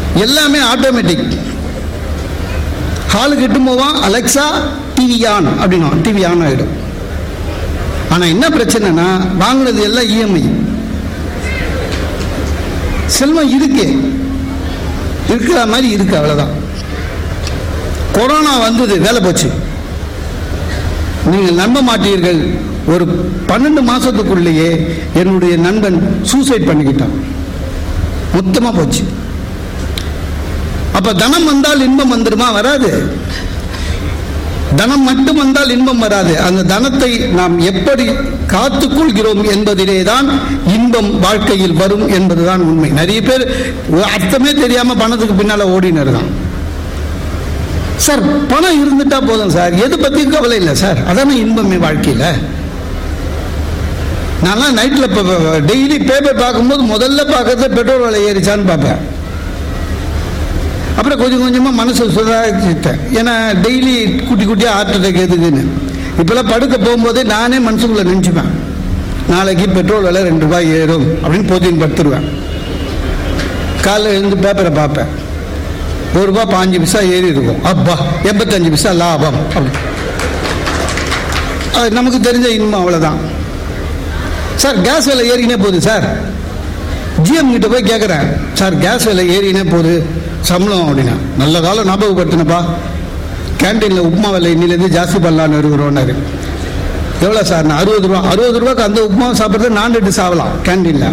எல்லாமே ஆட்டோமேட்டிக் ஹாலுக்கு இட்டு போவான் அலெக்சா டிவி ஆன் அப்படின்னா டிவி ஆன் ஆகிடும் ஆனால் என்ன பிரச்சனைனா வாங்கினது எல்லாம் இஎம்ஐ செல்வம் இருக்கு இருக்கிற மாதிரி இருக்கு அவ்வளோதான் கொரோனா வந்தது வேலை போச்சு நீங்கள் நம்ப மாட்டீர்கள் ஒரு பன்னெண்டு மாசத்துக்குள்ளேயே என்னுடைய நண்பன் சூசைட் பண்ணிக்கிட்டான் மொத்தமாக போச்சு அப்ப தனம் வந்தால் இன்பம் வந்துடுமா வராது தனம் மட்டும் வந்தால் இன்பம் வராது அந்த தனத்தை நாம் எப்படி காத்துக்கொள்கிறோம் என்பதிலே தான் இன்பம் வாழ்க்கையில் வரும் என்பதுதான் உண்மை நிறைய பேர் அர்த்தமே தெரியாம பணத்துக்கு பின்னால ஓடினு இருக்கான் சார் பணம் இருந்துட்டா போதும் சார் எது பத்தி கவலை இல்லை சார் அதானே இன்பமே வாழ்க்கையில நான்லாம் நைட்ல டெய்லி பேப்பர் பார்க்கும்போது முதல்ல பார்க்கறது பெட்ரோல் விலை ஏறிச்சான்னு பார்ப்பேன் அப்புறம் கொஞ்சம் கொஞ்சமாக மனசு சுதாரிச்சுட்டேன் ஏன்னா டெய்லி குட்டி குட்டியாக ஹார்ட் அட்டாக் எதுக்குன்னு இப்போல்லாம் படுக்க போகும்போதே நானே மனசுக்குள்ளே நினச்சிப்பேன் நாளைக்கு பெட்ரோல் விலை ரெண்டு ரூபாய் ஏறும் அப்படின்னு போதின்னு படுத்துருவேன் காலைல எழுந்து பேப்பரை பார்ப்பேன் ஒரு ரூபா பாஞ்சு பைசா ஏறி இருக்கும் அப்பா எண்பத்தஞ்சு பைசா லாபம் அப்படி அது நமக்கு தெரிஞ்ச இன்பம் அவ்வளோதான் சார் கேஸ் விலை ஏறினே போகுது சார் ஜிஎம் கிட்ட போய் கேட்குறேன் சார் கேஸ் விலை ஏறினே போகுது சம்பளம் அப்படின்னா நல்ல காலம் ஞாபகப்படுத்தினப்பா கேன்டீனில் உப்புமா விலை இன்னிலேருந்து ஜாஸ்தி பண்ணலான்னு இருக்கிறோன்னாரு எவ்வளோ சார் நான் அறுபது ரூபா அறுபது ரூபாய்க்கு அந்த உப்புமா சாப்பிட்றது நான் ரெண்டு சாப்பிடலாம் கேன்டீனில்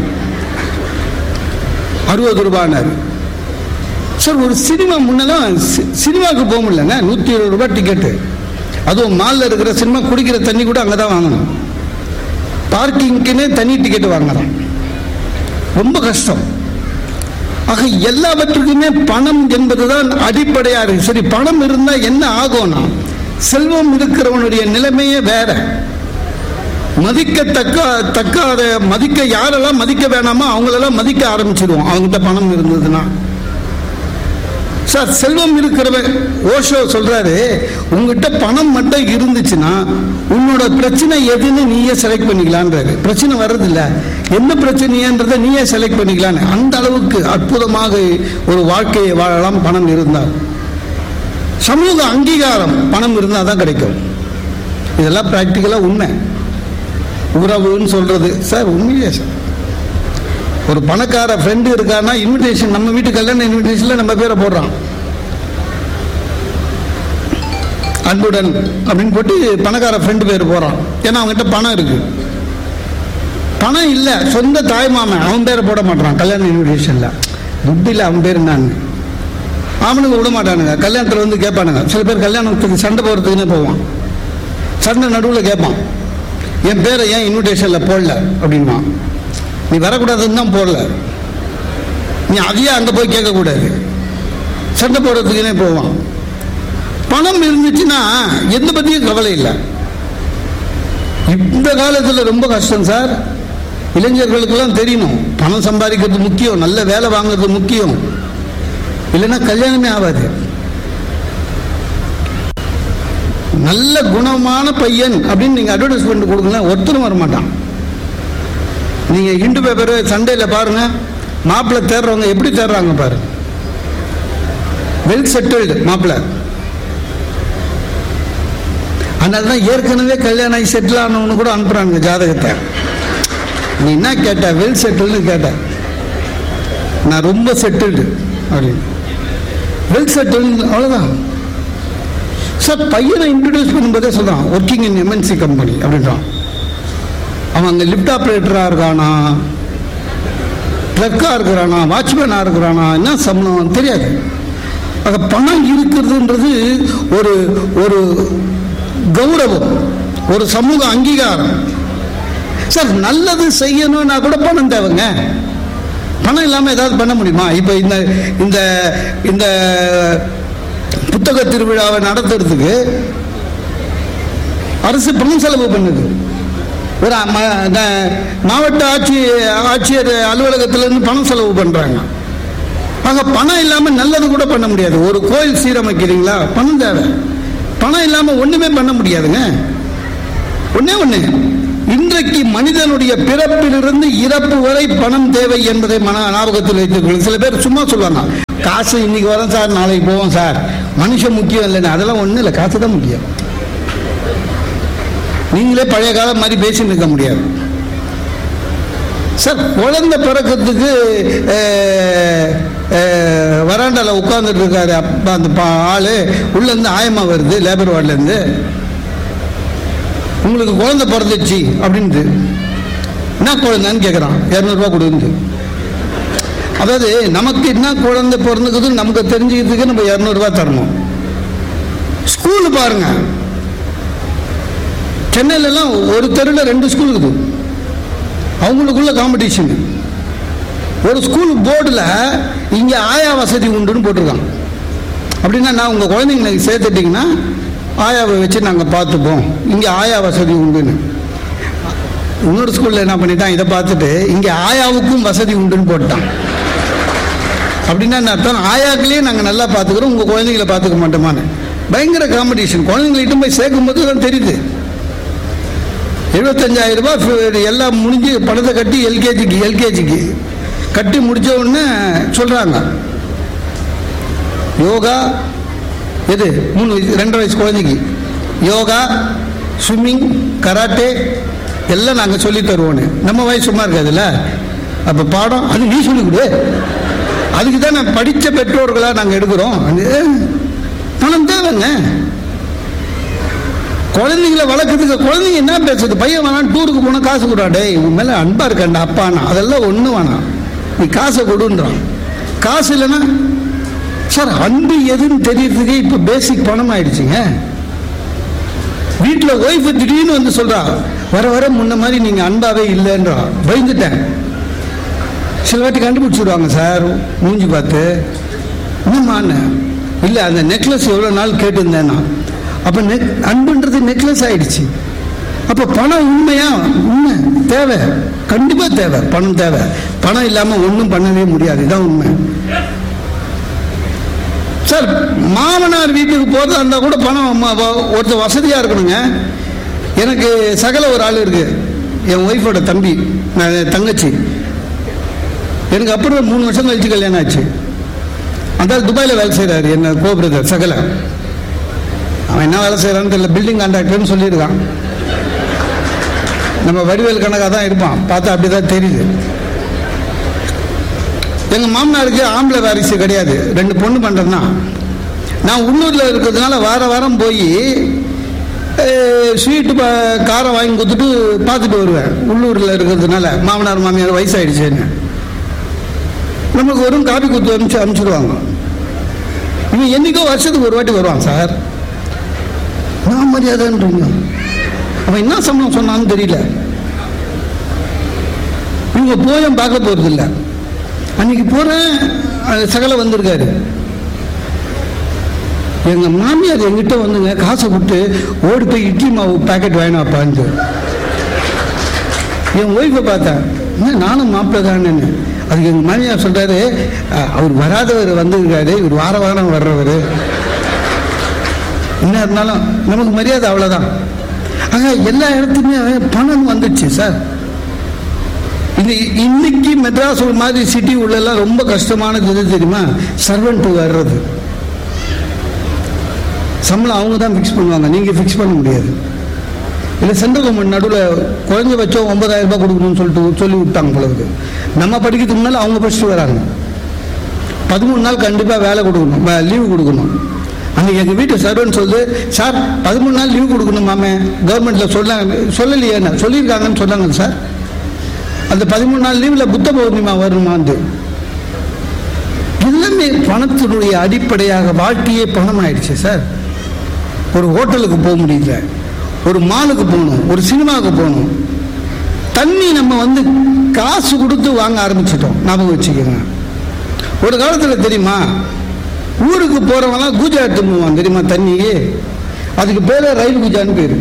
அறுபது ரூபான்னாரு சார் ஒரு சினிமா முன்னெல்லாம் சி- சினிமாவுக்கு போக முடியலங்க நூற்றி இருபது ரூபாய் டிக்கெட்டு அதுவும் மாலில் இருக்கிற சினிமா குடிக்கிற தண்ணி கூட அங்கே தான் வாங்கணும் பார்க்கிங்க்குன்னே தனி டிக்கெட் வாங்கலாம் ரொம்ப கஷ்டம் ஆக எல்லாவற்றுக்குமே பணம் என்பதுதான் அடிப்படையா இருக்கு சரி பணம் இருந்தா என்ன ஆகும்னா செல்வம் இருக்கிறவனுடைய நிலைமையே வேற மதிக்கத்தக்க தக்காத மதிக்க யாரெல்லாம் மதிக்க வேணாமோ அவங்களெல்லாம் மதிக்க ஆரம்பிச்சிடுவோம் அவங்ககிட்ட பணம் இருந்ததுன்னா சார் செல்வம் இருக்கிறவன் ஓஷோ சொல்றாரு உங்ககிட்ட பணம் மட்டும் இருந்துச்சுன்னா உன்னோட பிரச்சனை எதுன்னு நீயே செலக்ட் பண்ணிக்கலான்றாரு பிரச்சனை வர்றதில்ல என்ன பிரச்சனைன்றதை நீயே செலக்ட் பண்ணிக்கலான்னு அந்த அளவுக்கு அற்புதமாக ஒரு வாழ்க்கையை வாழலாம் பணம் இருந்தால் சமூக அங்கீகாரம் பணம் இருந்தால் தான் கிடைக்கும் இதெல்லாம் ப்ராக்டிக்கலாக உண்மை உறவுன்னு சொல்றது சார் உண்மையே சார் ஒரு பணக்கார ஃப்ரெண்டு இருக்கான்னா இன்விடேஷன் நம்ம வீட்டு கல்யாண இன்விடேஷன்ல நம்ம பேரை போடுறான் அன்புடன் அப்படின்னு போட்டு பணக்கார ஃப்ரெண்டு பேர் போறான் ஏன்னா அவங்ககிட்ட பணம் இருக்கு பணம் இல்லை சொந்த தாய்மாமன் அவன் பேரை போட மாட்டான் கல்யாண இன்விடேஷன்ல துட்டு இல்லை அவன் பேர் என்னன்னு அவனுக்கு விட மாட்டானுங்க கல்யாணத்தில் வந்து கேட்பானுங்க சில பேர் கல்யாணத்துக்கு சண்டை போகிறதுக்குன்னே போவான் சண்டை நடுவில் கேட்பான் என் பேரை ஏன் இன்விடேஷனில் போடல அப்படின்னா நீ வரக்கூடாதுன்னு தான் போடல நீ அதையே அங்கே போய் கேட்கக்கூடாது சண்டை போடுறதுக்குனே போவான் பணம் இருந்துச்சுன்னா எந்த பற்றியும் கவலை இல்லை இந்த காலத்தில் ரொம்ப கஷ்டம் சார் இளைஞர்களுக்கெல்லாம் தெரியணும் பணம் சம்பாதிக்கிறது முக்கியம் நல்ல வேலை வாங்குறது முக்கியம் இல்லைன்னா கல்யாணமே ஆகாது நல்ல குணமான பையன் அப்படின்னு நீங்க அட்வர்டைஸ்மெண்ட் கொடுக்கல ஒருத்தரும் வர மாட்டான் நீங்க இண்டு பேப்பர் சண்டேல பாருங்க மாப்பிள்ளை தேடுறவங்க எப்படி தேடுறாங்க பாரு வெல் செட்டில்டு மாப்பிள்ளை அதனால தான் ஏற்கனவே கல்யாணம் ஆகி செட்டில் ஆனவனு கூட அனுப்புறாங்க ஜாதகத்தை நீ என்ன கேட்ட வெல் செட்டில்னு கேட்ட நான் ரொம்ப செட்டில்டு அப்படின்னு வெல் செட்டில்டு அவ்வளோதான் சார் பையனை இன்ட்ரடியூஸ் பண்ணும்போதே சொல்றான் ஒர்க்கிங் இன் எம்என்சி கம்பெனி அப்படின்றான் அவன் அங்கே லிஃப்ட் ஆப்ரேட்டராக இருக்கானா ட்ரக்காக இருக்கிறானா வாட்ச்மேனாக இருக்கிறானா என்ன சம்பளம் தெரியாது ஆக பணம் இருக்கிறதுன்றது ஒரு ஒரு கௌரவம் ஒரு சமூக அங்கீகாரம் சார் நல்லது செய்யணும்னா கூட பணம் தேவைங்க பணம் இல்லாமல் ஏதாவது பண்ண முடியுமா இப்போ இந்த இந்த இந்த புத்தக திருவிழாவை நடத்துறதுக்கு அரசு பணம் செலவு பண்ணுது ஒரு ம- ந- மாவட்ட ஆட்சி ஆட்சியர் அலுவலகத்திலேருந்து பணம் செலவு பண்ணுறாங்க ஆக பணம் இல்லாமல் நல்லது கூட பண்ண முடியாது ஒரு கோயில் சீரமைக்கிறீங்களா பணம் தேவை பணம் இல்லாமல் ஒன்றுமே பண்ண முடியாதுங்க ஒண்ணே ஒண்ணு இன்றைக்கு மனிதனுடைய பிறப்பிலிருந்து இறப்பு வரை பணம் தேவை என்பதை மன ஞாபகத்தில் வைத்துக் கொள்ளுங்கள் சில பேர் சும்மா சொல்லுவாங்க காசு இன்னைக்கு வரோம் சார் நாளைக்கு போவோம் சார் மனுஷன் முக்கியம் இல்லைன்னு அதெல்லாம் ஒன்றும் இல்லை காசு தான் முக்கியம் நீங்களே பழைய காலம் மாதிரி பேசின்னு இருக்க முடியாது சார் குழந்தை பிறக்கிறதுக்கு வராண்டாவில் உட்காந்துட்டு இருக்காரு அப்பா அந்த பா- ஆளு உள்ளேருந்து ஆயமா வருது லேபர் வார்ட்லேருந்து உங்களுக்கு குழந்தை பிறந்துச்சு அப்படின்ட்டு என்ன குழந்தைன்னு கேட்குறான் இரநூறுபா கொடுந்து அதாவது நமக்கு என்ன குழந்தை பிறந்துக்குதுன்னு நமக்கு தெரிஞ்சுக்கிறதுக்கு நம்ம இரநூறுபா தரணும் ஸ்கூலு பாருங்க சென்னையிலலாம் ஒரு தெருவில் ரெண்டு ஸ்கூல் இருக்குது அவங்களுக்குள்ள காம்படிஷன் ஒரு ஸ்கூல் போர்டில் இங்கே ஆயா வசதி உண்டுன்னு போட்டிருக்காங்க அப்படின்னா நான் உங்கள் குழந்தைங்களை சேர்த்துட்டிங்கன்னா ஆயாவை வச்சு நாங்கள் பார்த்துப்போம் இங்கே ஆயா வசதி உண்டுன்னு இன்னொரு ஸ்கூலில் என்ன பண்ணிட்டான் இதை பார்த்துட்டு இங்கே ஆயாவுக்கும் வசதி உண்டுன்னு போட்டான் அப்படின்னா என்ன அர்த்தம் ஆயாக்களையே நாங்கள் நல்லா பார்த்துக்கிறோம் உங்கள் குழந்தைங்களை பார்த்துக்க மாட்டோமான்னு பயங்கர காம்படிஷன் குழந்தைங்கள்ட்ட போய் சேர்க்கும்போது தான் தெரியுது எழுபத்தஞ்சாயிரம் ரூபாய் ஃபி- எல்லாம் முடிஞ்சு பணத்தை கட்டி எல்கேஜிக்கு எல்கேஜிக்கு கட்டி முடிச்ச உடனே சொல்கிறாங்க யோகா எது மூணு வயசு ரெண்டரை வயசு குழந்தைக்கு யோகா ஸ்விம்மிங் கராட்டே எல்லாம் நாங்கள் சொல்லி தருவோன்னு நம்ம வயசு சும்மா இருக்காதுல்ல அப்போ பாடம் அது நீ சொல்லிக் கொடு அதுக்கு தான் நான் படித்த பெற்றோர்களாக நாங்கள் எடுக்கிறோம் அது பணம் தேவைங்க குழந்தைங்கள வளர்க்கறதுக்கு குழந்தைங்க என்ன பேசுறது பையன் வேணாம் டூருக்கு போனால் காசு கொடுடா டேய் உன் மேலே அன்பா இருக்கேன்டா அப்பானா அதெல்லாம் ஒன்றும் வேணாம் நீ காசை கொடுன்றான் காசு இல்லைன்னா சார் அன்பு எதுன்னு தெரியறதுக்கே இப்போ பேசிக் பணம் ஆயிடுச்சுங்க வீட்டில் ஒய்ஃபு திடீர்னு வந்து சொல்றா வர வர முன்ன மாதிரி நீங்கள் அன்பாவே இல்லைன்றா பயந்துட்டேன் சில வாட்டி கண்டுபிடிச்சிடுவாங்க சார் மூஞ்சி பார்த்து என்னம்மான்னு இல்லை அந்த நெக்லஸ் எவ்வளோ நாள் கேட்டிருந்தேன்னா அப்போ நெக் அன்புன்றது நெக்லஸ் ஆயிடுச்சு அப்போ பணம் உண்மையா உண்மை தேவை கண்டிப்பாக தேவை பணம் தேவை பணம் இல்லாமல் ஒன்றும் பண்ணவே முடியாது இதான் உண்மை சார் மாமனார் வீட்டுக்கு போகிறதா இருந்தால் கூட பணம் ம- வ- ஒருத்தர் வசதியாக இருக்கணுங்க எனக்கு சகல ஒரு ஆள் இருக்கு என் ஒய்ஃபோட தம்பி நான் தங்கச்சி எனக்கு அப்புறம் மூணு வருஷம் கழிச்சு கல்யாணம் ஆச்சு அந்த ஆள் துபாயில் வேலை செய்கிறாரு என்ன கோ பிரதர் சகல அவன் என்ன வேலை செய்கிறான்னு தெரியல பில்டிங் கான்ட்ராக்டர்னு சொல்லியிருக்கான் நம்ம வடிவேல் கணக்காக தான் இருப்பான் பார்த்தா அப்படி தான் தெரியுது எங்கள் மாமனாருக்கு ஆம்பளை வாரிசு கிடையாது ரெண்டு பொண்ணு பண்ணுறதுனா நான் உள்ளூரில் இருக்கிறதுனால வார வாரம் போய் ஸ்வீட்டு காரம் வாங்கி கொடுத்துட்டு பார்த்துட்டு வருவேன் உள்ளூரில் இருக்கிறதுனால மாமனார் மாமியார் வயசாயிடுச்சேன்னு நமக்கு வெறும் காப்பி கொடுத்து அனுப்பிச்சு அனுப்பிச்சிடுவாங்க இவன் என்னைக்கோ வருஷத்துக்கு ஒரு வாட்டி வருவான் சார் நான் மரியாதைன்றீங்க அவன் என்ன சம்பளம் சொன்னான்னு தெரியல இவங்க போயும் பார்க்க போறது இல்ல அன்னைக்கு போறேன் அது சகல வந்திருக்காரு எங்க மாமியார் எங்கிட்ட வந்துங்க காசை கொடுத்து ஓடி போய் இட்லி மாவு பாக்கெட் வாங்கினா வாப்பான்ட்டு என் ஒய்ஃபை பார்த்தேன் என்ன நானும் மாப்பிள்ளை தானேன்னு அதுக்கு எங்கள் மாமியார் சொல்றாரு "அஹ், அவர் வராதவர் வந்திருக்காரு இவர் வார வாரம் வர்றவர் என்ன இருந்தாலும் நமக்கு மரியாதை அவ்வளோதான் ஆக எல்லா இடத்துலையுமே பணம் வந்துடுச்சு சார் இது இன்னைக்கு மெட்ராஸ் ஒரு மாதிரி சிட்டி உள்ளெல்லாம் ரொம்ப கஷ்டமானது எது தெரியுமா சர்வெண்ட் வர்றது சம்பளம் அவங்க தான் ஃபிக்ஸ் பண்ணுவாங்க நீங்கள் ஃபிக்ஸ் பண்ண முடியாது இல்லை சென்ட்ரல் கவர்மெண்ட் நடுவில் குறைஞ்சபட்சம் ஒன்பதாயிரம் ரூபாய் கொடுக்கணும்னு சொல்லிட்டு சொல்லி விட்டாங்க பொழுது நம்ம படிக்கிறதுக்கு முன்னால் அவங்க படிச்சுட்டு வராங்க பதிமூணு நாள் கண்டிப்பாக வேலை கொடுக்கணும் லீவு கொடுக்கணும் அன்றைக்கி எங்கள் வீட்டு சர்வன்ட் சொல்லுது சார் பதிமூணு நாள் லீவு கொடுக்கணும் மாமே கவர்மெண்ட்டில் சொல்லாங்க சொல்லலையேன்னு சொல்லியிருக்காங்கன்னு சொன்னாங்க சார் அந்த பதிமூணு நாள் லீவில் புத்த பௌர்ணிமா வருமாந்து எல்லாமே பணத்தினுடைய அடிப்படையாக வாழ்க்கையே பணம் ஆயிடுச்சு சார் ஒரு ஹோட்டலுக்கு போக முடியல ஒரு மாலுக்கு போகணும் ஒரு சினிமாவுக்கு போகணும் தண்ணி நம்ம வந்து காசு கொடுத்து வாங்க ஆரம்பிச்சிட்டோம் ஞாபகம் வச்சுக்கோங்க ஒரு காலத்தில் தெரியுமா ஊருக்கு போகிறவங்களாம் கூஜா எடுத்து போவான் தெரியுமா தண்ணிக்கு அதுக்கு பேர் ரயில் கூஜான்னு பேர்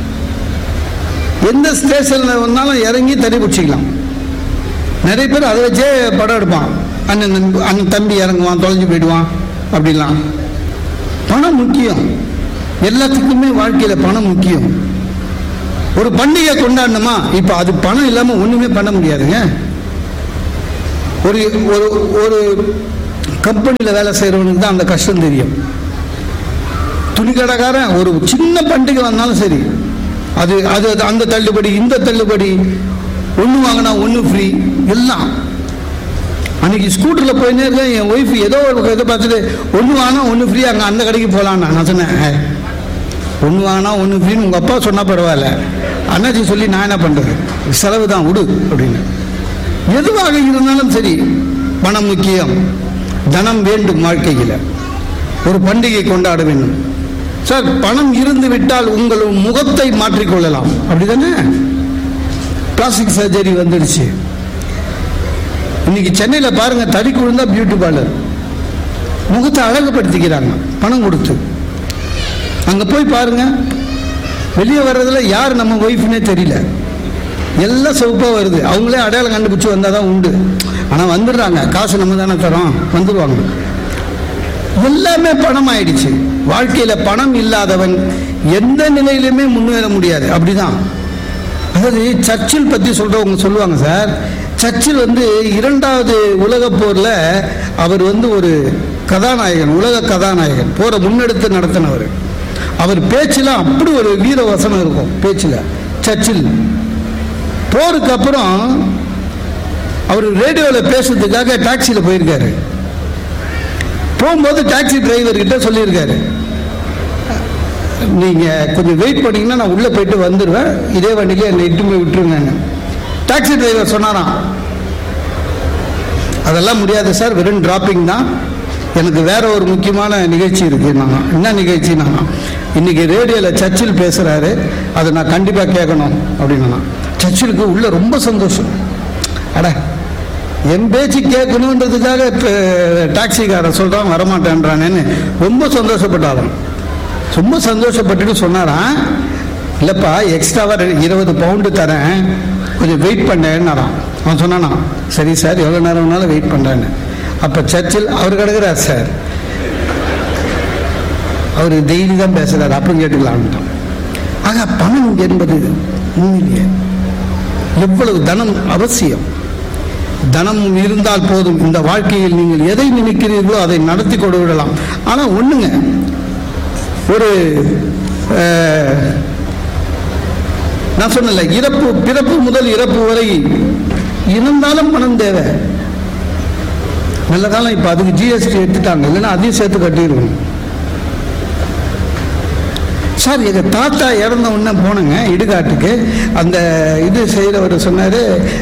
எந்த ஸ்டேஷனில் வந்தாலும் இறங்கி தண்ணி பிடிச்சிக்கலாம் நிறைய பேர் அதை வச்சே படம் எடுப்பான் அண்ணன் நம்பி- அண்ணன் தம்பி இறங்குவான் தொலைஞ்சு போயிடுவான் அப்படிலாம் பணம் முக்கியம் எல்லாத்துக்குமே வாழ்க்கையில் பணம் முக்கியம் ஒரு பண்டிகை கொண்டாடணுமா இப்போ அது பணம் இல்லாமல் ஒன்றுமே பண்ண முடியாதுங்க ஒரு ஒரு ஒரு கம்பெனியில் வேலை செய்கிறவனுக்கு தான் அந்த கஷ்டம் தெரியும் துணி கடைக்காரன் ஒரு சின்ன பண்டிகை வந்தாலும் சரி அது அது அது அந்த தள்ளுபடி இந்த தள்ளுபடி ஒன்று வாங்கினா ஒன்று ஃப்ரீ எல்லாம் அன்னைக்கு ஸ்கூட்டரில் போயினே இருக்கேன் என் ஒய்ஃப் ஏதோ ஒரு இதை பார்த்துட்டு ஒன்று வாங்கினா ஒன்று ஃப்ரீ அங்கே அந்த கடைக்கு போகலான்னா நான் சொன்னேன் ஒன்று வாங்கினா ஒன்று ஃப்ரீன்னு உங்கள் அப்பா சொன்னால் பரவாயில்ல அண்ணாச்சி சொல்லி நான் என்ன பண்ணுறது செலவு தான் விடு அப்படின்னு எதுவாக இருந்தாலும் சரி பணம் முக்கியம் தனம் வேண்டும் வாழ்க்கையில் ஒரு பண்டிகை கொண்டாட வேண்டும் சார் பணம் இருந்து விட்டால் உங்கள் முகத்தை மாற்றிக்கொள்ளலாம் அப்படிதானே பிளாஸ்டிக் சர்ஜரி வந்துடுச்சு இன்னைக்கு சென்னையில் பாருங்க தடிக்கு விழுந்தா பியூட்டி பார்லர் முகத்தை அழகுபடுத்திக்கிறாங்க பணம் கொடுத்து அங்க போய் பாருங்க வெளியே வர்றதுல யார் நம்ம ஒய்ஃப்னே தெரியல எல்லாம் சிவப்பாக வருது அவங்களே அடையாளம் கண்டுபிடிச்சு வந்தால் தான் உண்டு ஆனால் வந்துடுறாங்க காசு நம்ம தானே தரோம் வந்துடுவாங்க எல்லாமே பணம் ஆயிடுச்சு வாழ்க்கையில பணம் இல்லாதவன் எந்த நிலையிலுமே முன்னேற முடியாது அப்படிதான் அதாவது சர்ச்சில் பத்தி சொல்றவங்க சொல்லுவாங்க சார் சர்ச்சில் வந்து இரண்டாவது உலக போர்ல அவர் வந்து ஒரு கதாநாயகன் உலக கதாநாயகன் போரை முன்னெடுத்து நடத்தினவர் அவர் பேச்சில் அப்படி ஒரு வீர வசனம் இருக்கும் பேச்சில் சர்ச்சில் போருக்கு அப்புறம் அவர் ரேடியோவில் பேசுறதுக்காக டாக்ஸியில் போயிருக்காரு போகும்போது டாக்ஸி டிரைவர் கிட்ட சொல்லியிருக்காரு நீங்கள் கொஞ்சம் வெயிட் பண்ணீங்கன்னா நான் உள்ளே போயிட்டு வந்துடுவேன் இதே வண்டியில என்னை இட்டு போய் விட்டுருங்கன்னு டாக்ஸி டிரைவர் சொன்னாராம் அதெல்லாம் முடியாது சார் வெறும் டிராப்பிங் தான் எனக்கு வேற ஒரு முக்கியமான நிகழ்ச்சி இருக்கு நான் என்ன நிகழ்ச்சி நான் இன்னைக்கு ரேடியோவில் சர்ச்சில் பேசுகிறாரு அதை நான் கண்டிப்பாக கேட்கணும் அப்படின்னா சர்ச்சிலுக்கு உள்ள ரொம்ப சந்தோஷம் அட என் பேச்சு கேட்கணுன்றதுக்காக இப்போ டாக்ஸிக்காரன் சொல்கிறான் வரமாட்டேன்றானேன்னு ரொம்ப சந்தோஷப்பட்டாராம் ரொம்ப சந்தோஷப்பட்டுட்டு சொன்னாராம் இல்லைப்பா எக்ஸ்ட்ராவாக இருபது பவுண்டு தரேன் கொஞ்சம் வெயிட் பண்ணேன்னாராம் அவன் சொன்னானா சரி சார் எவ்வளோ நேரம் வேணாலும் வெயிட் பண்ணுறேன்னு அப்போ சர்ச்சில் அவர் கிடக்குறார் சார் அவர் டெய்லி தான் பேசுகிறார் அப்புறம் கேட்டுக்கலான்ட்டான் ஆக பணம் என்பது உண்மையிலேயே எவ்வளவு தனம் அவசியம் தனம் இருந்தால் போதும் இந்த வாழ்க்கையில் நீங்கள் எதை நினைக்கிறீர்களோ அதை நடத்தி கொண்டு விடலாம் ஆனால் ஒண்ணுங்க ஒரு அஹ், நான் சொன்னல இறப்பு பிறப்பு முதல் இறப்பு வரை இருந்தாலும் பணம் தேவை நல்ல காலம் இப்போ அதுக்கு ஜிஎஸ்டி எடுத்துட்டாங்க இல்லைன்னா அதையும் சேர்த்து கட்டிடுவோம் சார் எங்கள் தாத்தா இறந்த உடனே போனேங்க இடுகாட்டுக்கு அந்த இது செய்கிறவர் சொன்னார்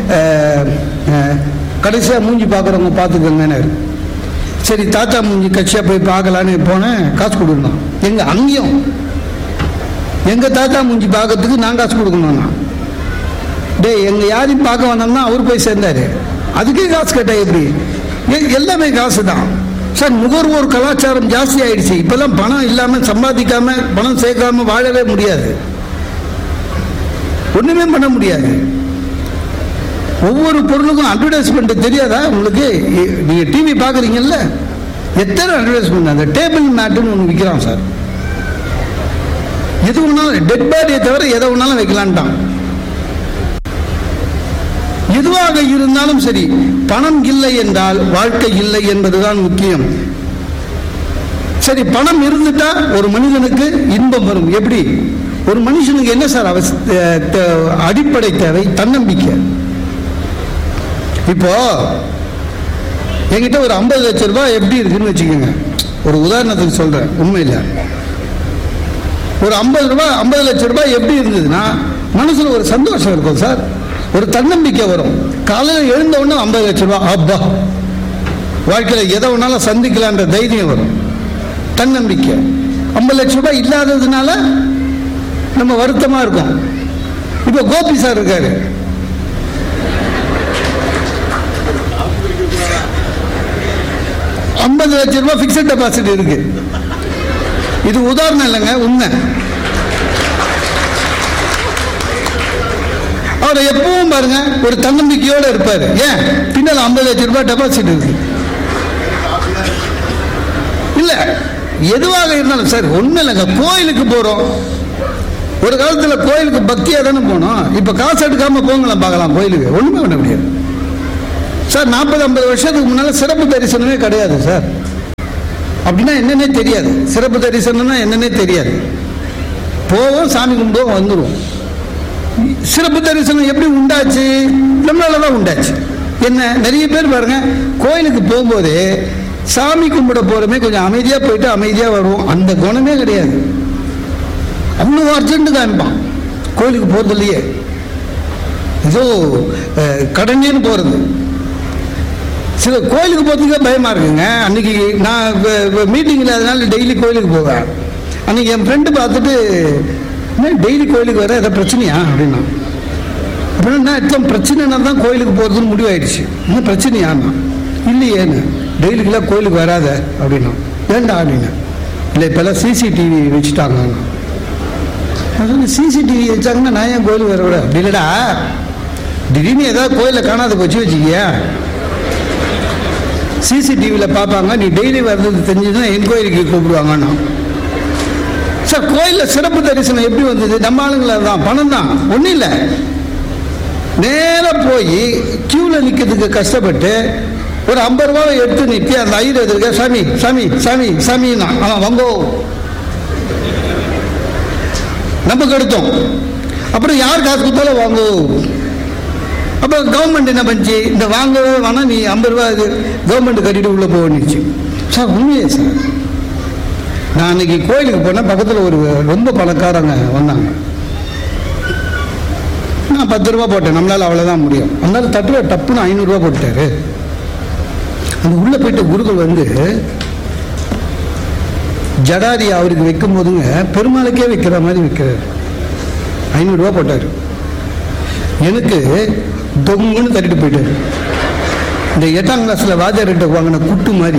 கடைசியாக மூஞ்சி பார்க்குறவங்க பார்த்துக்கோங்கன்னாரு சரி தாத்தா மூஞ்சி கட்சியாக போய் பார்க்கலான்னு போனேன் காசு கொடுக்கணும் எங்க அங்கேயும் எங்கள் தாத்தா மூஞ்சி பார்க்கறதுக்கு நான் காசு கொடுக்கணும்னா டேய் எங்கள் யாரையும் பார்க்க வந்தோம்னா அவர் போய் சேர்ந்தாரு அதுக்கே காசு கேட்டா எப்படி எ- எல்லாமே காசு தான் சார் நுகர்வோர் கலாச்சாரம் ஜாஸ்தி ஆயிடுச்சு இப்பெல்லாம் பணம் இல்லாம சம்பாதிக்காம பணம் சேர்க்காம வாழவே முடியாது ஒண்ணுமே பண்ண முடியாது ஒவ்வொரு பொருளுக்கும் அட்வர்டைஸ்மெண்ட் தெரியாதா உங்களுக்கு இ- நீங்க டிவி பாக்குறீங்கல்ல எத்தனை அட்வர்டைஸ்மெண்ட் அந்த டேபிள் மேட்டுன்னு ஒன்று விற்கிறான் சார் எது வேணாலும் டெட் பாடியை தவிர எதை வேணாலும் வைக்கலான்ட்டான் எதுவாக இருந்தாலும் சரி பணம் இல்லை என்றால் வாழ்க்கை இல்லை என்பதுதான் முக்கியம் சரி பணம் இருந்துட்டா ஒரு மனிதனுக்கு இன்பம் வரும் எப்படி ஒரு மனுஷனுக்கு என்ன சார் அவச தே- தே- அடிப்படை தேவை தன்னம்பிக்கை இப்போ என்கிட்ட ஒரு ஐம்பது லட்சம் ரூபாய் எப்படி இருக்குன்னு வச்சுக்கோங்க ஒரு உதாரணத்துக்கு சொல்றேன் உண்மையில் ஒரு ஐம்பது ரூபாய் ஐம்பது லட்சம் ரூபாய் எப்படி இருந்ததுன்னா மனசுல ஒரு சந்தோஷம் இருக்கும் சார் ஒரு தன்னம்பிக்கை வரும் காலையில் எழுந்த உடனே ஐம்பது லட்சம் ரூபாய் அப்பா வாழ்க்கையில் எதை வேணாலும் சந்திக்கலான்ற தைரியம் வரும் தன்னம்பிக்கை ஐம்பது லட்சம் ரூபாய் இல்லாததுனால நம்ம வருத்தமா இருக்கோம் இப்போ கோபி சார் இருக்காரு ஐம்பது லட்சம் ரூபாய் பிக்சட் டெபாசிட் இருக்கு இது உதாரணம் இல்லைங்க உண்மை அவர் எப்பவும் பாருங்க ஒரு தன்னம்பிக்கையோட இருப்பாரு ஏன் பின்னால் ஐம்பது லட்சம் ரூபாய் டெபாசிட் இருக்கு இல்ல எதுவாக இருந்தாலும் சார் ஒண்ணு இல்லைங்க கோயிலுக்கு போறோம் ஒரு காலத்துல கோயிலுக்கு பக்தியா தானே போனோம் இப்ப காசு எடுக்காம போங்களாம் பார்க்கலாம் கோயிலுக்கு ஒண்ணுமே பண்ண முடியாது சார் நாற்பது ஐம்பது வருஷத்துக்கு முன்னால் சிறப்பு தரிசனமே கிடையாது சார் அப்படின்னா என்னன்னே தெரியாது சிறப்பு தரிசனம்னா என்னன்னே தெரியாது போவோம் சாமி கும்பிடுவோம் வந்துடுவோம் சிறப்பு தரிசனம் எப்படி உண்டாச்சு நம்மளால தான் உண்டாச்சு என்ன நிறைய பேர் பாருங்க கோயிலுக்கு போகும்போது சாமி கும்பிட போறோமே கொஞ்சம் அமைதியாக போயிட்டு அமைதியாக வருவோம் அந்த குணமே கிடையாது அவ்வளோ அர்ஜென்ட் காமிப்பான் கோயிலுக்கு போகிறதுலையே ஏதோ அஹ், கடனேன்னு போகிறது சில கோயிலுக்கு போகிறதுக்கே பயமாக இருக்குங்க அன்னைக்கு நான் மீட்டிங் இல்லாதனால டெய்லி கோயிலுக்கு போவேன் அன்னைக்கு என் ஃப்ரெண்டு பார்த்துட்டு என்ன டெய்லி கோயிலுக்கு வர ஏதாவது பிரச்சனையா அப்படின்னா அப்படின்னா எத்தனை பிரச்சனைனா தான் கோயிலுக்கு போகிறதுன்னு முடிவாயிடுச்சு என்ன பிரச்சனையாண்ணா இல்லையேன்னு டெய்லிக்கெல்லாம் கோயிலுக்கு வராத அப்படின்னா ஏண்டா அப்படின்னா இல்லை இப்போல்லாம் சிசிடிவி வச்சுட்டாங்க சிசிடிவி வச்சாங்கன்னா நான் ஏன் கோயிலுக்கு வர விட அப்படி இல்லைடா திடீர்னு ஏதாவது கோயிலில் காணாத போச்சு வச்சுக்கியா சிசிடிவியில் பார்ப்பாங்க நீ டெய்லி வர்றது தெரிஞ்சதுன்னா என் கோயிலுக்கு கூப்பிடுவாங்கண்ணா சார் கோயிலில் சிறப்பு தரிசனம் எப்படி வந்தது நம்ம ஆளுங்கள தான் பணம் தான் ஒன்றும் இல்லை நேராக போய் கியூவில் நிற்கிறதுக்கு கஷ்டப்பட்டு ஒரு ஐம்பது ரூபாவை எடுத்து நிறுத்தி அந்த ஐயர் எதிர்க்க சாமி சாமி சாமி சாமின்னா அவன் வங்கோ நமக்கு எடுத்தோம் அப்புறம் யார் காசு கொடுத்தாலும் வாங்கோ அப்போ கவர்மெண்ட் என்ன பண்ணுச்சு இந்த வாங்கவே வேணாம் நீ ஐம்பது ரூபா இது கவர்மெண்ட் கட்டிட்டு உள்ளே போகணுச்சு சார் உண்மையே சார் நான் அன்னைக்கு கோயிலுக்கு போனேன் பக்கத்தில் ஒரு ரொம்ப பணக்காரங்க வந்தாங்க நான் பத்து ரூபா போட்டேன் நம்மளால அவ்வளோதான் முடியும் அதனால தட்டுல டப்புன்னு ஐநூறுரூவா போட்டாரு அந்த உள்ளே போயிட்டு குருக்கள் வந்து ஜடாரி அவருக்கு வைக்கும் போதுங்க பெருமாளுக்கே வைக்கிற மாதிரி வைக்கிறார் ஐநூறுரூவா போட்டார் எனக்கு தொங்குன்னு தட்டிட்டு போயிட்டாரு இந்த எட்டாம் கிளாஸில் வாத்தியார்கிட்ட வாங்கின குட்டு மாதிரி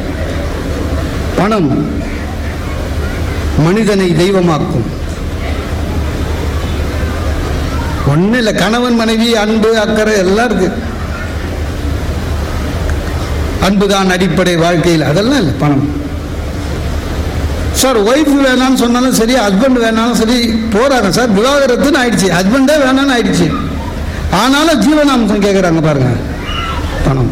பணம் மனிதனை தெய்வமாக்கும் ஒன்றும் இல்லை கணவன் மனைவி அன்பு அக்கறை எல்லாம் இருக்கு அன்புதான் அடிப்படை வாழ்க்கையில் அதெல்லாம் இல்லை பணம் சார் ஒய்ஃப் வேணாம்னு சொன்னாலும் சரி ஹஸ்பண்ட் வேணாலும் சரி போறாங்க சார் விவாகரத்துன்னு ஆயிடுச்சு ஹஸ்பண்டே வேணாம்னு ஆயிடுச்சு ஆனாலும் ஜீவனாம்சம் கேட்குறாங்க பாருங்க பணம்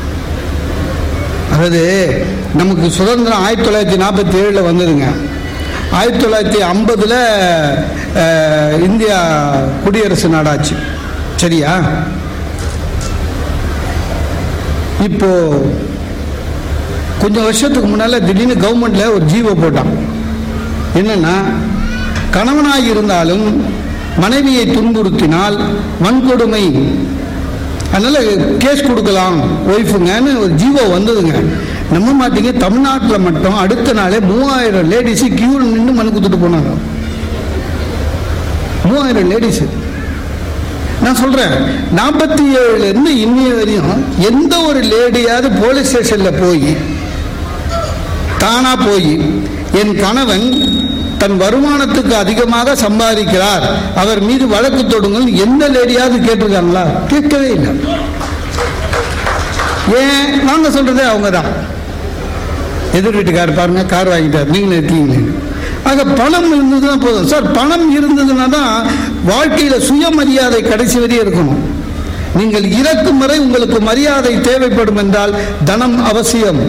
அதாவது நமக்கு சுதந்திரம் ஆயிரத்தி தொள்ளாயிரத்தி நாற்பத்தி ஏழில் வந்ததுங்க ஆயிரத்தி தொள்ளாயிரத்தி ஐம்பதில் இந்தியா குடியரசு நாடாச்சு சரியா இப்போ கொஞ்சம் வருஷத்துக்கு முன்னால் திடீர்னு கவர்மெண்ட்டில் ஒரு ஜீவோ போட்டான் என்னன்னா கணவனாக இருந்தாலும் மனைவியை துன்புறுத்தினால் வன்கொடுமை அதனால கேஸ் கொடுக்கலாம் ஒய்ஃபுங்கன்னு ஒரு ஜீவோ வந்ததுங்க நம்ப மாட்டீங்க தமிழ்நாட்டில் மட்டும் அடுத்த நாளே மூவாயிரம் லேடிஸு கியூவில் நின்று மனு கொடுத்துட்டு போனாங்க மூவாயிரம் லேடிஸு நான் சொல்றேன் நாற்பத்தி ஏழுல இருந்து இன்னைய வரையும் எந்த ஒரு லேடியாவது போலீஸ் ஸ்டேஷன்ல போய் தானா போய் என் கணவன் தன் வருமானத்துக்கு அதிகமாக சம்பாதிக்கிறார் அவர் மீது வழக்கு தொடுங்கள் எந்த லேடியாவது கேட்டிருக்காங்களா கேட்கவே இல்லை ஏன் நாங்க சொல்றதே அவங்க தான் எதிர் வீட்டுக்காரர் பாருங்க கார் வாங்கிட்டார் நீங்களும் இருக்கீங்களே ஆக பணம் இருந்ததுன்னா போதும் சார் பணம் இருந்ததுன்னா தான் வாழ்க்கையில சுயமரியாதை கடைசி வரையும் இருக்கணும் நீங்கள் இறக்கும் வரை உங்களுக்கு மரியாதை தேவைப்படும் என்றால் தனம் அவசியம்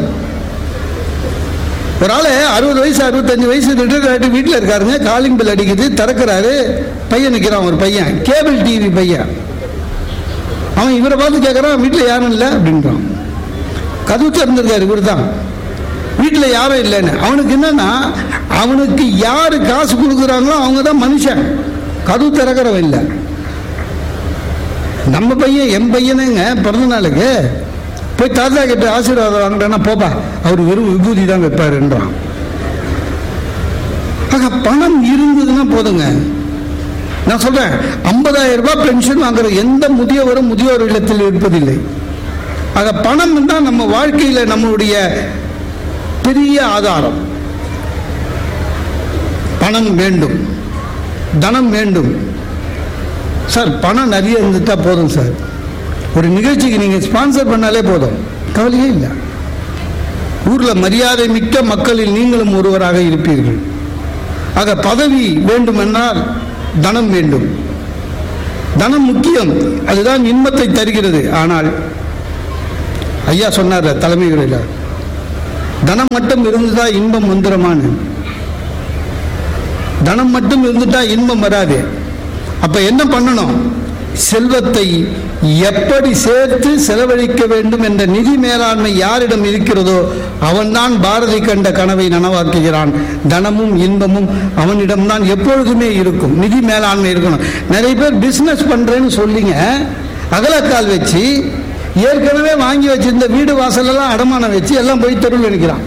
ஒரு ஆளு அறுபது வயசு அறுபத்தஞ்சு வயசு ரிட்டையர் ஆகிட்டு வீட்டில் இருக்காருங்க காலிங் பில் அடிக்குது திறக்கிறாரு பையன் நிற்கிறான் ஒரு பையன் கேபிள் டிவி பையன் அவன் இவரை பார்த்து கேட்குறான் வீட்டில் யாரும் இல்லை அப்படின்றான் கதவு திறந்திருக்காரு இவர் தான் வீட்டில் யாரும் இல்லைன்னு அவனுக்கு என்னன்னா அவனுக்கு யாரு காசு கொடுக்குறாங்களோ அவங்க தான் மனுஷன் கதவு திறக்கிறவன் இல்லை நம்ம பையன் என் பையனுங்க பிறந்த நாளுக்கு போய் தாத்தா கிட்ட ஆசீர்வாதம் வாங்கிட்டேன்னா போப்பா அவர் வெறும் விபூதி தான் வைப்பாருன்றான் ஆக பணம் இருந்ததுன்னா போதுங்க நான் சொல்றேன் ஐம்பதாயிரம் ரூபாய் பென்ஷன் வாங்குற எந்த முதியவரும் முதியோர் இல்லத்தில் இருப்பதில்லை ஆக பணம் தான் நம்ம வாழ்க்கையில நம்மளுடைய பெரிய ஆதாரம் பணம் வேண்டும் தனம் வேண்டும் சார் பணம் நிறைய இருந்துட்டா போதும் சார் ஒரு நிகழ்ச்சிக்கு நீங்க ஸ்பான்சர் பண்ணாலே போதும் கவலையே இல்லை ஊர்ல மரியாதை மிக்க மக்களில் நீங்களும் ஒருவராக இருப்பீர்கள் ஆக பதவி வேண்டுமென்றால் தனம் வேண்டும் தனம் முக்கியம் அதுதான் இன்பத்தை தருகிறது ஆனால் ஐயா சொன்னார் தலைமை உரையில் தனம் மட்டும் இருந்துட்டா இன்பம் வந்துடுமான்னு தனம் மட்டும் இருந்துட்டா இன்பம் வராது அப்ப என்ன பண்ணணும் செல்வத்தை எப்படி சேர்த்து செலவழிக்க வேண்டும் என்ற நிதி மேலாண்மை யாரிடம் இருக்கிறதோ அவன்தான் பாரதி கண்ட கனவை நனவாக்குகிறான் தனமும் இன்பமும் அவனிடம்தான் எப்பொழுதுமே இருக்கும் நிதி மேலாண்மை இருக்கணும் நிறைய பேர் பிசினஸ் பண்றேன்னு சொல்லிங்க அகலக்கால் வச்சு ஏற்கனவே வாங்கி வச்சிருந்த வீடு வாசலெல்லாம் அடமானம் வச்சு எல்லாம் போய் தெருவில் நிற்கிறான்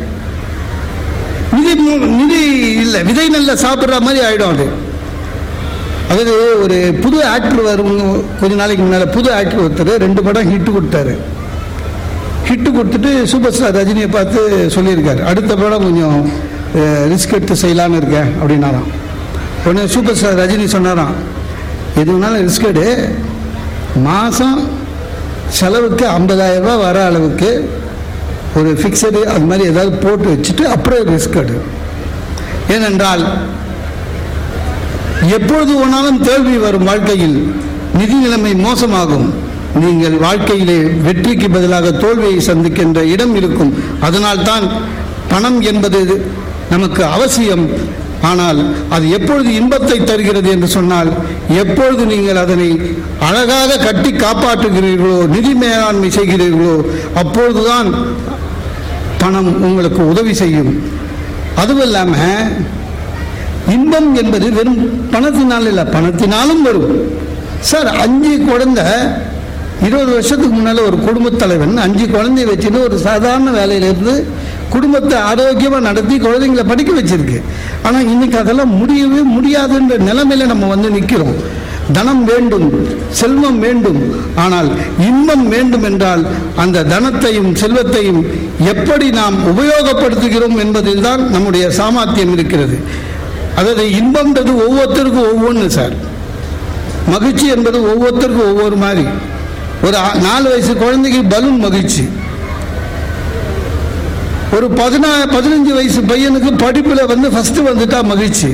நிதி மு- நிதி இல்லை விதை நெல்லை சாப்பிட்ற மாதிரி ஆயிடும் அது அதாவது ஒரு புது ஆக்டர் வரும் கொஞ்ச நாளைக்கு முன்னால் புது ஆக்டர் ஒருத்தர் ரெண்டு படம் ஹிட்டு கொடுத்தாரு ஹிட்டு கொடுத்துட்டு சூப்பர் ஸ்டார் ரஜினியை பார்த்து சொல்லியிருக்காரு அடுத்த படம் கொஞ்சம் ரிஸ்க் எடுத்து செய்யலான்னு இருக்கேன் அப்படின்னாராம் உடனே சூப்பர் ஸ்டார் ரஜினி சொன்னாராம் எது வேணாலும் ரிஸ்க் எடு மாதம் செலவுக்கு 50000 ரூபாய் வர அளவுக்கு ஒரு ஃபிக்ஸடு அது மாதிரி ஏதாவது போட்டு வச்சுட்டு அப்புறம் ரிஸ்க் எடு ஏனென்றால் எப்பொழுது வேணாலும் தோல்வி வரும் வாழ்க்கையில் நிதி நிலைமை மோசமாகும் நீங்கள் வாழ்க்கையிலே வெற்றிக்கு பதிலாக தோல்வியை சந்திக்கின்ற இடம் இருக்கும் அதனால்தான் பணம் என்பது நமக்கு அவசியம் ஆனால் அது எப்பொழுது இன்பத்தை தருகிறது என்று சொன்னால் எப்பொழுது நீங்கள் அதனை அழகாக கட்டி காப்பாற்றுகிறீர்களோ நிதி மேலாண்மை செய்கிறீர்களோ அப்பொழுதுதான் பணம் உங்களுக்கு உதவி செய்யும் அதுவும் இல்லாமல் இன்பம் என்பது வெறும் பணத்தினால் இல்லை பணத்தினாலும் வரும் சார் அஞ்சு குழந்தை இருபது வருஷத்துக்கு முன்னால் ஒரு குடும்பத் தலைவன் அஞ்சு குழந்தைய வச்சுன்னு ஒரு சாதாரண வேலையிலேருந்து குடும்பத்தை ஆரோக்கியமாக நடத்தி குழந்தைங்களை படிக்க வச்சிருக்கு ஆனால் இன்னைக்கு அதெல்லாம் முடியவே முடியாதுன்ற நிலைமையில நம்ம வந்து நிற்கிறோம் தனம் வேண்டும் செல்வம் வேண்டும் ஆனால் இன்பம் வேண்டும் என்றால் அந்த தனத்தையும் செல்வத்தையும் எப்படி நாம் உபயோகப்படுத்துகிறோம் என்பதில் தான் நம்முடைய சாமர்த்தியம் இருக்கிறது அதாவது இன்பம்ன்றது ஒவ்வொருத்தருக்கும் ஒவ்வொன்று சார் மகிழ்ச்சி என்பது ஒவ்வொருத்தருக்கும் ஒவ்வொரு மாதிரி ஒரு ஆ- நாலு வயசு குழந்தைக்கு பலூன் மகிழ்ச்சி ஒரு பதினா பதினஞ்சு வயசு பையனுக்கு படிப்பில் வந்து ஃபர்ஸ்ட் வந்துட்டா மகிழ்ச்சி